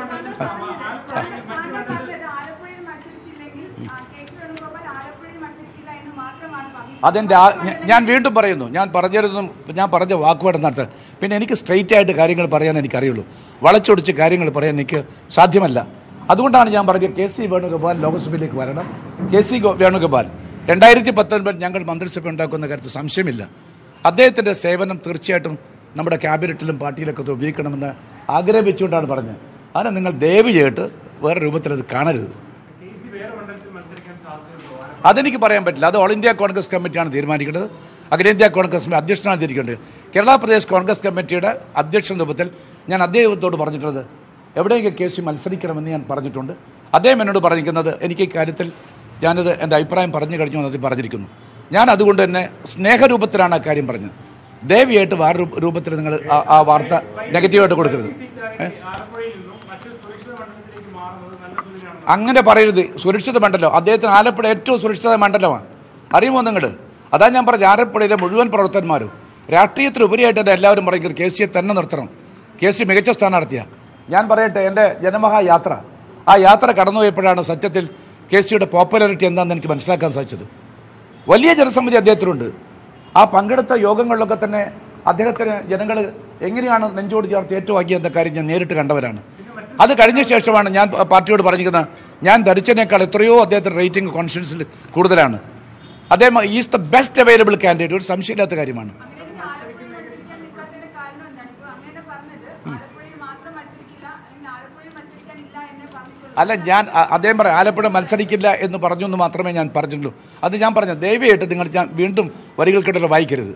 അതെൻ്റെ ആ- ഞ- ഞാൻ വീണ്ടും പറയുന്നു ഞാൻ പറഞ്ഞിരുന്നു ഞാൻ പറഞ്ഞ വാക്കുപാട് നടത്താൻ പിന്നെ എനിക്ക് സ്ട്രെയിറ്റ് ആയിട്ട് കാര്യങ്ങൾ പറയാൻ എനിക്കറിയുള്ളൂ വളച്ചൊടിച്ച് കാര്യങ്ങൾ പറയാൻ എനിക്ക് സാധ്യമല്ല അതുകൊണ്ടാണ് ഞാൻ പറഞ്ഞത് കെ സി വേണുഗോപാൽ ലോക്സഭയിലേക്ക് വരണം കെ സി ഗോ- വേണുഗോപാൽ രണ്ടായിരത്തി പത്തൊൻപത് ഞങ്ങൾ മന്ത്രിസഭ ഉണ്ടാക്കുന്ന കാര്യത്തിൽ സംശയമില്ല അദ്ദേഹത്തിൻ്റെ സേവനം തീർച്ചയായിട്ടും നമ്മുടെ ക്യാബിനറ്റിലും പാർട്ടിയിലൊക്കെ അത് ഉപയോഗിക്കണമെന്ന് ആഗ്രഹം വെച്ചുകൊണ്ടാണ് പറഞ്ഞത് അതിനെ നിങ്ങൾ ദയവ് ചെയ്തിട്ട് വേറെ രൂപത്തിൽ അത് കാണരുത് അതെനിക്ക് പറയാൻ പറ്റില്ല അത് ഓൾ ഇന്ത്യ കോൺഗ്രസ് കമ്മിറ്റിയാണ് തീരുമാനിക്കേണ്ടത് അഖിലേന്ത്യാ കോൺഗ്രസ് കമ്മിറ്റി അധ്യക്ഷനാണ് തീരുമാനിക്കേണ്ടത് കേരള പ്രദേശ് കോൺഗ്രസ് കമ്മിറ്റിയുടെ അധ്യക്ഷ രൂപത്തിൽ ഞാൻ അദ്ദേഹത്തോട് പറഞ്ഞിട്ടുള്ളത് എവിടെയെങ്കിലും കെ സി മത്സരിക്കണമെന്ന് ഞാൻ പറഞ്ഞിട്ടുണ്ട് അദ്ദേഹം എന്നോട് പറഞ്ഞിരിക്കുന്നത് എനിക്ക് ഈ കാര്യത്തിൽ ഞാനത് എൻ്റെ അഭിപ്രായം പറഞ്ഞു കഴിഞ്ഞു എന്ന് പറഞ്ഞിരിക്കുന്നു ഞാൻ അതുകൊണ്ട് തന്നെ സ്നേഹരൂപത്തിലാണ് ആ കാര്യം പറഞ്ഞത് ദയവിയായിട്ട് വേറെ രൂ- രൂപത്തിൽ നിങ്ങൾ ആ- ആ വാർത്ത നെഗറ്റീവായിട്ട് കൊടുക്കരുത് ഏ? അങ്ങനെ പറയരുത് സുരക്ഷിത മണ്ഡലം അദ്ദേഹത്തിന് ആലപ്പുഴ ഏറ്റവും സുരക്ഷിത മണ്ഡലമാണ് അറിയുമോ നിങ്ങൾ അതാ ഞാൻ പറഞ്ഞ ആലപ്പുഴയിലെ മുഴുവൻ പ്രവർത്തകന്മാരും രാഷ്ട്രീയത്തിൽ ഉപരിയായിട്ട് തന്നെ എല്ലാവരും പറയുന്നത് കെ സിയെ തന്നെ നിർത്തണം കെ സി മികച്ച സ്ഥാനാർത്ഥിയാണ് ഞാൻ പറയട്ടെ എൻ്റെ ജനമഹാ യാത്ര ആ യാത്ര കടന്നുപോയപ്പോഴാണ് സത്യത്തിൽ കെ സിയുടെ പോപ്പുലാരിറ്റി എന്താണെന്ന് എനിക്ക് മനസ്സിലാക്കാൻ സാധിച്ചത് വലിയ ജനസമിതി അദ്ദേഹത്തിനുണ്ട് ആ പങ്കെടുത്ത യോഗങ്ങളിലൊക്കെ തന്നെ അദ്ദേഹത്തിന് ജനങ്ങൾ എങ്ങനെയാണ് നെഞ്ചോട് ചേർത്ത് ഏറ്റുവാക്കിയെന്ന കാര്യം ഞാൻ നേരിട്ട് കണ്ടവരാണ് അത് കഴിഞ്ഞ ശേഷമാണ് ഞാൻ പാർട്ടിയോട് പറഞ്ഞിരിക്കുന്നത് ഞാൻ ധരിച്ചതിനേക്കാൾ എത്രയോ അദ്ദേഹത്തിന് റേറ്റിംഗ് കോൺഫിഡൻസിൽ കൂടുതലാണ് അദ്ദേഹം is the best available candidate ഒരു സംശയമില്ലാത്ത കാര്യമാണ് അല്ല ഞാൻ അ- അദ്ദേഹം പറയാം ആലപ്പുഴ മത്സരിക്കില്ല എന്ന് പറഞ്ഞു എന്ന് മാത്രമേ ഞാൻ പറഞ്ഞുള്ളൂ അത് ഞാൻ പറഞ്ഞു ദയവായിട്ട് നിങ്ങൾ ഞാൻ വീണ്ടും വരികൾക്കിടയിൽ വായിക്കരുത്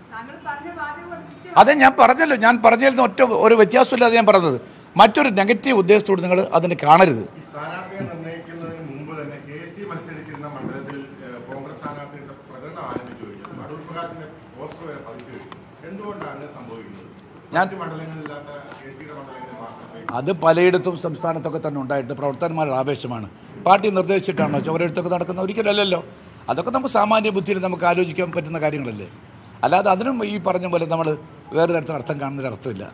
അതെ ഞാൻ പറഞ്ഞല്ലോ ഞാൻ പറഞ്ഞിരുന്ന ഒറ്റ ഒരു വ്യത്യാസമില്ലാതെ ഞാൻ പറഞ്ഞത് മറ്റൊരു നെഗറ്റീവ് ഉദ്ദേശത്തോട് നിങ്ങൾ അതിനെ കാണരുത് സ്ഥാനാർത്ഥിയെ നിർണ്ണയിക്കുന്നതിന് മുമ്പ് തന്നെ കെ സി മത്സരിച്ചിരുന്ന മണ്ഡലത്തിൽ ഏഹ്, കോൺഗ്രസ് സ്ഥാനാർത്ഥിയുടെ പ്രകടനം ആരംഭിച്ചു കഴിഞ്ഞു അടൂർ പ്രകാശിന്റെ പോസ്റ്റർ വരെ പതിച്ചു കഴിഞ്ഞു എന്തുകൊണ്ടാണ് അങ്ങനെ സംഭവിക്കുന്നത് ഞാൻ മറ്റു മണ്ഡലങ്ങളില്ലാത്ത കെ സിയുടെ മണ്ഡലങ്ങളിൽ മാത്രമേ അത് പലയിടത്തും സംസ്ഥാനത്തൊക്കെ തന്നെ ഉണ്ടായിട്ട് പ്രവർത്തകന്മാരുടെ ആവേശമാണ് പാർട്ടി നിർദ്ദേശിച്ചിട്ടാണോ ചുവരെഴുത്തൊക്കെ നടക്കുന്ന ഒരിക്കലല്ലല്ലോ അതൊക്കെ നമുക്ക് സാമാന്യ ബുദ്ധിയിൽ നമുക്ക് ആലോചിക്കാൻ പറ്റുന്ന കാര്യങ്ങളല്ലേ അല്ലാതെ അതിനും ഈ പറഞ്ഞ പോലെ നമ്മൾ വേറൊരു തരത്തിൽ അർത്ഥം കാണുന്നൊരു അർത്ഥമില്ല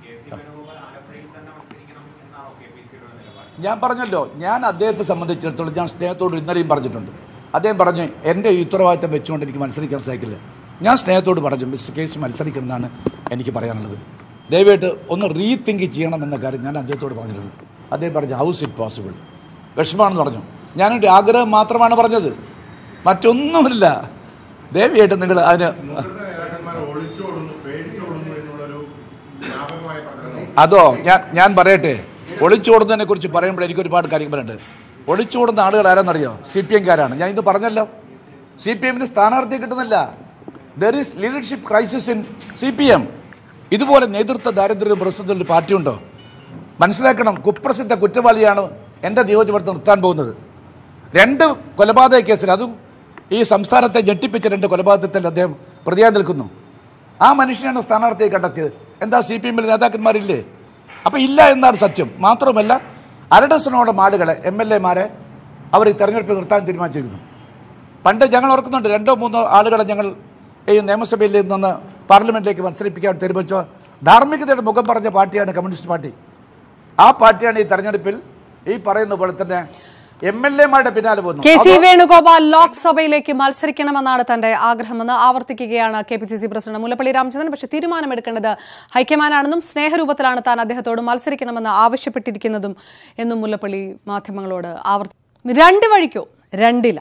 ഞാൻ പറഞ്ഞല്ലോ ഞാൻ അദ്ദേഹത്തെ സംബന്ധിച്ചിടത്തോളം ഞാൻ സ്നേഹത്തോട് ഇന്നലെയും പറഞ്ഞിട്ടുണ്ട് അദ്ദേഹം പറഞ്ഞു എൻ്റെ ഈ ഉത്തരവാദിത്തം വെച്ചുകൊണ്ട് എനിക്ക് മത്സരിക്കാൻ സാധിക്കില്ല ഞാൻ സ്നേഹത്തോട് പറഞ്ഞു മിസ്റ്റർ കേസ് മത്സരിക്കണമെന്നാണ് എനിക്ക് പറയാനുള്ളത് ദയവായിട്ട് ഒന്ന് റീതിങ്ക് ചെയ്യണമെന്ന കാര്യം ഞാൻ അദ്ദേഹത്തോട് പറഞ്ഞിട്ടുണ്ട് അദ്ദേഹം പറഞ്ഞു ഹൗസ് ഇറ്റ് പോസിബിൾ വിഷമാണെന്ന് പറഞ്ഞു ഞാനൊരു ആഗ്രഹം മാത്രമാണ് പറഞ്ഞത് മറ്റൊന്നുമില്ല ദയവായിട്ട് നിങ്ങൾ അതിന് നേതാക്കന്മാർ ഒളിച്ചോടുന്നു പേടിച്ചോടുന്നു എന്നുള്ളൊരു വ്യാപകമായ പ്രചരണം അതോ ഞാൻ ഞാൻ പറയട്ടെ ഒളിച്ചോടുന്നതിനെ കുറിച്ച് പറയുമ്പോൾ എനിക്ക് ഒരുപാട് കാര്യം പറയുന്നുണ്ട് ഒളിച്ചോടുന്ന ആളുകൾ ആരാന്നറിയോ സി പി എംകാരാണ് ഞാൻ ഇത് പറഞ്ഞല്ലോ സി പി എമ്മിന് സ്ഥാനാർത്ഥി കിട്ടുന്നില്ല there is leadership crisis in C P M ഇതുപോലെ നേതൃത്വ ദാരിദ്ര്യം പ്രസിദ്ധ ഒരു പാർട്ടി ഉണ്ടോ മനസ്സിലാക്കണം കുപ്രസിദ്ധ കുറ്റവാളിയാണ് എൻ്റെ നിയോജകവർഗം നിർത്താൻ പോകുന്നത് രണ്ട് കൊലപാതക കേസിൽ അതും ഈ സംസ്ഥാനത്തെ ഞെട്ടിപ്പിച്ച രണ്ട് കൊലപാതകത്തിൽ അദ്ദേഹം പ്രതിയായി നിൽക്കുന്നു ആ മനുഷ്യനാണ് സ്ഥാനാർത്ഥിയെ കണ്ടെത്തിയത് എന്താ സി പി എമ്മിൽ നേതാക്കന്മാരില്ലേ അപ്പം ഇല്ല എന്നാണ് സത്യം മാത്രമല്ല അരഡസനോളം ആളുകളെ എം എൽ എമാരെ അവർ ഈ തെരഞ്ഞെടുപ്പിൽ നിർത്താൻ തീരുമാനിച്ചിരുന്നു പണ്ട് ഞങ്ങൾ ഓർക്കുന്നുണ്ട് രണ്ടോ മൂന്നോ ആളുകളെ ഞങ്ങൾ ഈ നിയമസഭയിൽ നിന്ന് പാർലമെന്റിലേക്ക് മത്സരിപ്പിക്കാൻ തീരുമാനിച്ച ധാർമ്മികതയുടെ മുഖം പറഞ്ഞ പാർട്ടിയാണ് കമ്മ്യൂണിസ്റ്റ് പാർട്ടി ആ പാർട്ടിയാണ് ഈ തെരഞ്ഞെടുപ്പിൽ ഈ പറയുന്ന പോലെ തന്നെ എം എൽ എമാരുടെ പിന്നാലെ പോകുന്നു കെ സി അപ്പോൾ- വേണുഗോപാൽ ലോക്സഭയിലേക്ക് മത്സരിക്കണമെന്നാണ് തന്റെ ആഗ്രഹമെന്ന് ആവർത്തിക്കുകയാണ് K P C C president Mullappally Ramachandran പക്ഷേ തീരുമാനമെടുക്കേണ്ടത് ഹൈക്കമാൻഡാണെന്നും സ്നേഹരൂപത്തിലാണ് താൻ അദ്ദേഹത്തോട് മത്സരിക്കണമെന്ന് ആവശ്യപ്പെട്ടിരിക്കുന്നതും എന്നും മുല്ലപ്പള്ളി മാധ്യമങ്ങളോട് ആവർത്തി രണ്ട് വഴിക്കോ രണ്ടില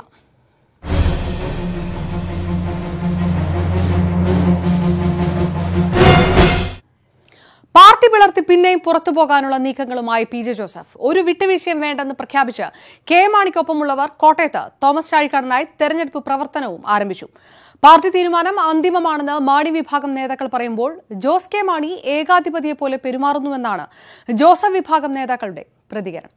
പാർട്ടി പിളർത്തി പിന്നെയും പുറത്തു പോകാനുള്ള നീക്കങ്ങളുമായി പി ജെ ജോസഫ് ഒരു വിട്ടുവീഴ്ചയും വേണ്ടെന്ന് പ്രഖ്യാപിച്ച് കെ മാണിക്കൊപ്പമുള്ളവർ കോട്ടയത്ത് തോമസ് ചാഴിക്കാടനായി തെരഞ്ഞെടുപ്പ് പ്രവർത്തനവും ആരംഭിച്ചു പാർട്ടി തീരുമാനം അന്തിമമാണെന്ന് മാണി വിഭാഗം നേതാക്കൾ പറയുമ്പോൾ ജോസ് കെ മാണി ഏകാധിപതിയെ പോലെ പെരുമാറുന്നുവെന്നാണ് ജോസഫ് വിഭാഗം നേതാക്കളുടെ പ്രതികരണം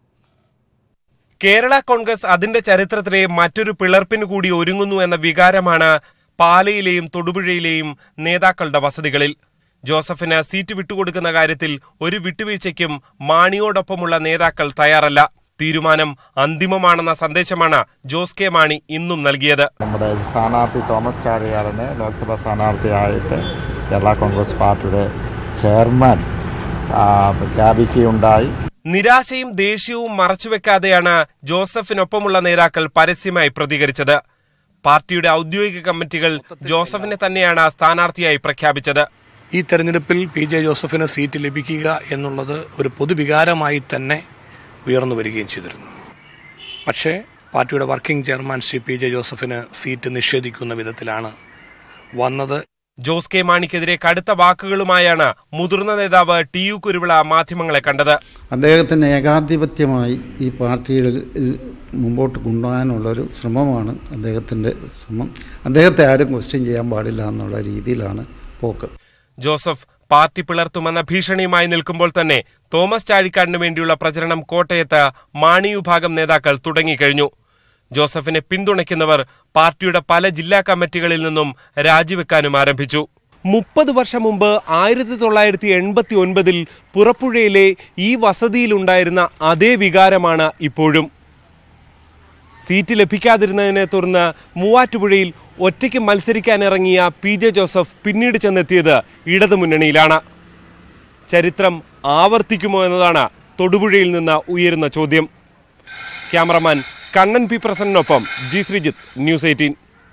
കേരള കോൺഗ്രസ് അതിന്റെ ചരിത്രത്തിലെ മറ്റൊരു പിളർപ്പിന് കൂടി ഒരുങ്ങുന്നു എന്ന വികാരമാണ് പാലയിലെയും തൊടുപുഴയിലെയും നേതാക്കളുടെ വസതികളിൽ ജോസഫിന് സീറ്റ് വിട്ടുകൊടുക്കുന്ന കാര്യത്തിൽ ഒരു വിട്ടുവീഴ്ചയ്ക്കും മാണിയോടൊപ്പമുള്ള നേതാക്കൾ തയ്യാറല്ല തീരുമാനം അന്തിമമാണെന്ന സന്ദേശമാണ് ജോസ് കെ മാണി ഇന്നും നൽകിയത് നമ്മുടെ സ്ഥാനാർത്ഥി തോമസ് ചാഴികാടനെ ലോക്സഭാ സ്ഥാനാർത്ഥിയായിട്ട് കേരള കോൺഗ്രസ് പാർട്ടിയുടെ ചെയർമാൻ ആ, പ്രഖ്യാപിക്കുകയുണ്ടായി നിരാശയും ദേഷ്യവും മറച്ചുവെക്കാതെയാണ് ജോസഫിനൊപ്പമുള്ള നേതാക്കൾ പരസ്യമായി പ്രതികരിച്ചത് പാർട്ടിയുടെ ഔദ്യോഗിക കമ്മിറ്റികൾ ജോസഫിനെ തന്നെയാണ് സ്ഥാനാർത്ഥിയായി പ്രഖ്യാപിച്ചത് ഈ തെരഞ്ഞെടുപ്പിൽ പി ജെ ജോസഫിന് സീറ്റ് ലഭിക്കുക എന്നുള്ളത് ഒരു പൊതുവികാരമായി തന്നെ ഉയർന്നു വരികയും ചെയ്തിരുന്നു പക്ഷേ പാർട്ടിയുടെ working chairman Shri P J ജോസഫിന് സീറ്റ് നിഷേധിക്കുന്ന വിധത്തിലാണ് വന്നത് ജോസ് കെ മാണിക്കെതിരെ കടുത്ത വാക്കുകളുമായാണ് മുതിർന്ന നേതാവ് ടി യു കുരുവിള മാധ്യമങ്ങളെ കണ്ടത് അദ്ദേഹത്തിന് ഏകാധിപത്യമായി ഈ പാർട്ടിയിൽ മുമ്പോട്ട് കൊണ്ടുപോകാനുള്ളൊരു ശ്രമമാണ് അദ്ദേഹത്തിൻ്റെ ശ്രമം അദ്ദേഹത്തെ ആരും ക്വസ്റ്റ്യൻ ചെയ്യാൻ പാടില്ല എന്നുള്ള രീതിയിലാണ് പോക്ക് ജോസഫ് പാർട്ടി പിളർത്തുമെന്ന ഭീഷണിയുമായി നിൽക്കുമ്പോൾ തന്നെ തോമസ് ചാഴിക്കാടിനു വേണ്ടിയുള്ള പ്രചരണം കോട്ടയത്ത് മാണി വിഭാഗം നേതാക്കൾ തുടങ്ങിക്കഴിഞ്ഞു ജോസഫിനെ പിന്തുണയ്ക്കുന്നവർ പാർട്ടിയുടെ പല ജില്ലാ കമ്മിറ്റികളിൽ നിന്നും രാജിവെക്കാനും ആരംഭിച്ചു മുപ്പത് വർഷം മുമ്പ് ആയിരത്തി തൊള്ളായിരത്തി എൺപത്തി ഒൻപതിൽ പുറപ്പുഴയിലെ ഈ വസതിയിലുണ്ടായിരുന്ന അതേ വികാരമാണ് ഇപ്പോഴും സീറ്റ് ലഭിക്കാതിരുന്നതിനെ തുടർന്ന് മൂവാറ്റുപുഴയിൽ ഒറ്റയ്ക്ക് മത്സരിക്കാനിറങ്ങിയ പി ജെ ജോസഫ് പിന്നീട് ചെന്നെത്തിയത് ഇടതുമുന്നണിയിലാണ് ചരിത്രം ആവർത്തിക്കുമോ എന്നതാണ് തൊടുപുഴയിൽ നിന്ന് ഉയരുന്ന ചോദ്യം ക്യാമറമാൻ കണ്ണൻ പി പ്രസന്നൊപ്പം G Sreejith news eighteen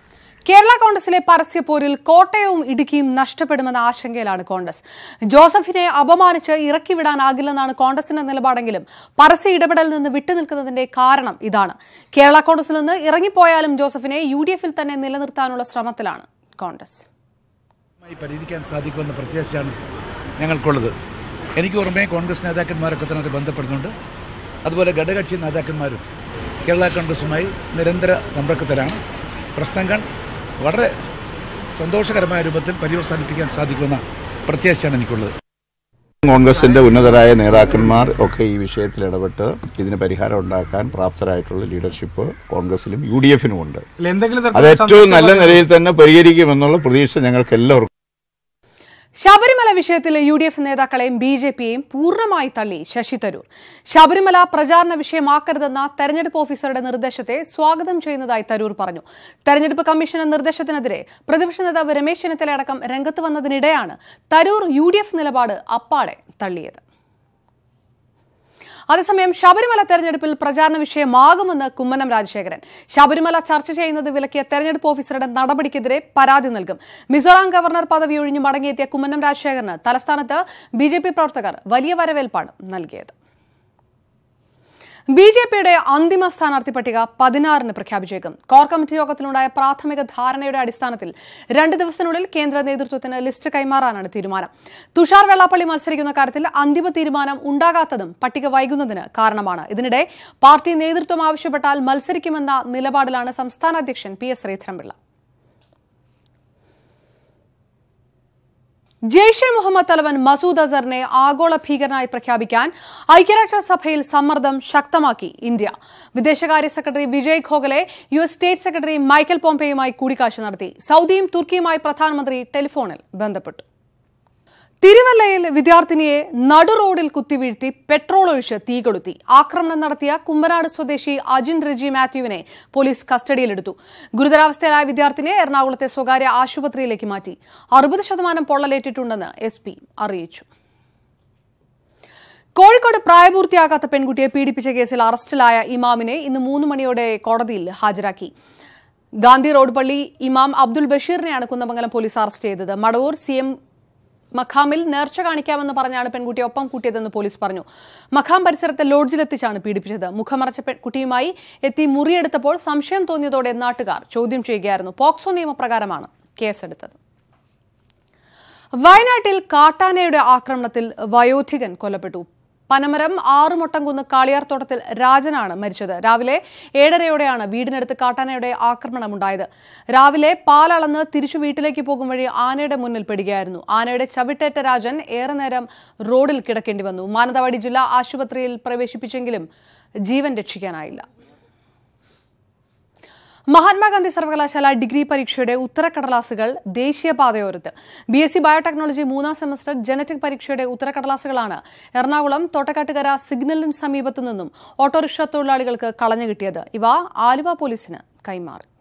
Kerala കോൺഗ്രസിലെ പരസ്യപ്പോരിൽ കോട്ടയവും ഇടുക്കിയും നഷ്ടപ്പെടുമെന്ന ആശങ്കയിലാണ് കോൺഗ്രസ് ജോസഫിനെ അപമാനിച്ച് ഇറക്കിവിടാനാകില്ലെന്നാണ് കോൺഗ്രസിന്റെ നിലപാടെങ്കിലും പരസ്യ ഇടപെടലിൽ നിന്ന് വിട്ടുനിൽക്കുന്നതിന്റെ കാരണം ഇതാണ് കേരള കോൺഗ്രസിൽ നിന്ന് ഇറങ്ങിപ്പോയാലും ജോസഫിനെ യു ഡി എഫിൽ തന്നെ നിലനിർത്താനുള്ള ശ്രമത്തിലാണ് കോൺഗ്രസ് മായി പരിഹരിക്കാൻ സാധിക്കുമെന്ന പ്രത്യാശയാണ് ഞങ്ങൾക്കുള്ളത് എനിക്ക് ഓർമ്മയെ കോൺഗ്രസ് നേതാക്കന്മാരൊക്കെ തന്നെ ബന്ധപ്പെടുന്നുണ്ട് അതുപോലെ ഘടകകക്ഷി നേതാക്കന്മാരും കേരള കോൺഗ്രസുമായി നിരന്തര സമ്പർക്കത്തിലാണ് പ്രശ്നങ്ങൾ വളരെ സന്തോഷകരമായ രൂപത്തിൽ പര്യവസാനിപ്പിക്കാൻ സാധിക്കുമെന്ന പ്രത്യാശയാണ് എനിക്കുള്ളത് കോൺഗ്രസിന്റെ ഉന്നതരായ നേതാക്കന്മാർ ഒക്കെ ഈ വിഷയത്തിൽ ഇടപെട്ട് ഇതിന് പരിഹാരം ഉണ്ടാക്കാൻ പ്രാപ്തരായിട്ടുള്ള ലീഡർഷിപ്പ് കോൺഗ്രസിലും യു ഡി എഫിനും ഉണ്ട് എന്തെങ്കിലും അത് ഏറ്റവും നല്ല നിലയിൽ തന്നെ പരിഹരിക്കുമെന്നുള്ള പ്രതീക്ഷ ഞങ്ങൾക്ക് എല്ലാവർക്കും ശബരിമല വിഷയത്തിൽ യു ഡി എഫ് നേതാക്കളെയും ബി ജെ പിയെയും പൂർണ്ണമായി തള്ളി ശശി തരൂർ ശബരിമല പ്രചാരണ വിഷയമാക്കരുതെന്ന തെരഞ്ഞെടുപ്പ് ഓഫീസറുടെ നിർദ്ദേശത്തെ സ്വാഗതം ചെയ്യുന്നതായി തരൂർ പറഞ്ഞു തെരഞ്ഞെടുപ്പ് കമ്മീഷന്റെ നിർദ്ദേശത്തിനെതിരെ പ്രതിപക്ഷ നേതാവ് രമേശ് ചെന്നിത്തല അടക്കം രംഗത്ത് വന്നതിനിടെയാണ് തരൂർ യു ഡി എഫ് നിലപാട് അപ്പാടെ തള്ളിയത് അതേസമയം ശബരിമല തെരഞ്ഞെടുപ്പിൽ പ്രചാരണ വിഷയമാകുമെന്ന് കുമ്മനം രാജശേഖരൻ ശബരിമല ചർച്ച ചെയ്യുന്നത് വിലക്കിയ തെരഞ്ഞെടുപ്പ് ഓഫീസറുടെ നടപടിക്കെതിരെ പരാതി നൽകും മിസോറാം ഗവർണർ പദവി ഒഴിഞ്ഞു മടങ്ങിയെത്തിയ കുമ്മനം രാജശേഖരന് തലസ്ഥാനത്ത് ബി പ്രവർത്തകർ വലിയ വരവേൽപ്പാണ് നൽകിയത് ബി ജെ പിയുടെ അന്തിമ സ്ഥാനാർത്ഥി പട്ടിക പതിനാറിന് പ്രഖ്യാപിച്ചേക്കും കോർ കമ്മിറ്റി യോഗത്തിലുണ്ടായ പ്രാഥമിക ധാരണയുടെ അടിസ്ഥാനത്തിൽ രണ്ട് ദിവസത്തിനുള്ളിൽ കേന്ദ്ര നേതൃത്വത്തിന് ലിസ്റ്റ് കൈമാറാനാണ് തീരുമാനം തുഷാർ വെള്ളാപ്പള്ളി മത്സരിക്കുന്ന കാര്യത്തിൽ അന്തിമ തീരുമാനം ഉണ്ടാകാത്തതും പട്ടിക വൈകുന്നതിന് കാരണമാണ് ഇതിനിടെ പാർട്ടി നേതൃത്വം ആവശ്യപ്പെട്ടാൽ മത്സരിക്കുമെന്ന നിലപാടിലാണ് സംസ്ഥാന അധ്യക്ഷൻ പി എസ് ശ്രീധരൻപിള്ള ജെയ്ഷെ മുഹമ്മദ് തലവൻ മസൂദ് അസറിനെ ആഗോള ഭീകരനായി പ്രഖ്യാപിക്കാൻ ഐക്യരാഷ്ട്രസഭയിൽ സമ്മർദ്ദം ശക്തമാക്കി ഇന്ത്യ വിദേശകാര്യ secretary Vijay Gokhale U S state secretary Michael പോംപെയുമായി കൂടിക്കാഴ്ച നടത്തി സൌദിയും തുർക്കിയുമായി പ്രധാനമന്ത്രി ടെലിഫോണിൽ ബന്ധപ്പെട്ടു തിരുവല്ലയിൽ വിദ്യാർത്ഥിനിയെ നടു റോഡിൽ കുത്തിവീഴ്ത്തി പെട്രോൾ ഒഴിച്ച് തീകൊളുത്തി ആക്രമണം നടത്തിയ കുമ്പനാട് സ്വദേശി അജിൻ റെജി മാത്യുവിനെ പോലീസ് കസ്റ്റഡിയിലെടുത്തു ഗുരുതരാവസ്ഥയിലായ വിദ്യാർത്ഥിനിയെ എറണാകുളത്തെ സ്വകാര്യ ആശുപത്രിയിലേക്ക് മാറ്റി അറുപത് ശതമാനം പൊള്ളലേറ്റിട്ടുണ്ടെന്ന് എസ് പി അറിയിച്ചു കോഴിക്കോട് പ്രായപൂർത്തിയാകാത്ത പെൺകുട്ടിയെ പീഡിപ്പിച്ച കേസിൽ അറസ്റ്റിലായ ഇമാമിനെ ഇന്ന് മൂന്ന് മണിയോടെ കോടതിയിൽ ഹാജരാക്കി ഗാന്ധി റോഡ് പള്ളി ഇമാം അബ്ദുൾ ബഷീറിനെയാണ് കുന്നമംഗലം പോലീസ് അറസ്റ്റ് ചെയ്തത് മടവൂർ സി എം മഖാമിൽ നേർച്ച കാണിക്കാമെന്ന് പറഞ്ഞാണ് പെൺകുട്ടിയെ ഒപ്പം കൂട്ടിയതെന്ന് പോലീസ് പറഞ്ഞു മഖാം പരിസരത്തെ ലോഡ്ജിലെത്തിച്ചാണ് പീഡിപ്പിച്ചത് മുഖമറച്ച പെൺകുട്ടിയുമായി എത്തി മുറിയെടുത്തപ്പോൾ സംശയം തോന്നിയതോടെ നാട്ടുകാർ ചോദ്യം ചെയ്യുകയായിരുന്നു പോക്സോ നിയമപ്രകാരമാണ് കേസെടുത്തത് വയനാട്ടിൽ കാട്ടാനയുടെ ആക്രമണത്തിൽ വയോധികൻ കൊല്ലപ്പെട്ടു പനമരം ആറുമൊട്ടംകുന്ന് കാളിയാർത്തോട്ടത്തിൽ രാജനാണ് മരിച്ചത് രാവിലെ ഏഴരയോടെയാണ് വീടിനടുത്ത് കാട്ടാനയുടെ ആക്രമണമുണ്ടായത് രാവിലെ പാലളന്ന് തിരിച്ചു വീട്ടിലേക്ക് പോകും വഴി ആനയുടെ മുന്നിൽ പെടുകയായിരുന്നു ആനയുടെ ചവിട്ടേറ്റ രാജൻ ഏറെ നേരം റോഡിൽ കിടക്കേണ്ടി വന്നു മാനന്തവാടി ജില്ലാ ആശുപത്രിയിൽ പ്രവേശിപ്പിച്ചെങ്കിലും ജീവൻ രക്ഷിക്കാനായില്ല മഹാത്മാഗാന്ധി സർവകലാശാല ഡിഗ്രി പരീക്ഷയുടെ ഉത്തരക്കടലാസുകൾ ദേശീയപാതയോരത്ത് ബി എസ് സി ബയോടെക്നോളജി മൂന്നാം സെമസ്റ്റർ ജനറ്റിക് പരീക്ഷയുടെ ഉത്തരക്കടലാസുകളാണ് എറണാകുളം തോട്ടക്കാട്ടുകര സിഗ്നലിന് സമീപത്തു നിന്നും ഓട്ടോറിക്ഷ തൊഴിലാളികൾക്ക് കളഞ്ഞു കിട്ടിയത് ഇവ ആലുവ പോലീസിന് കൈമാറി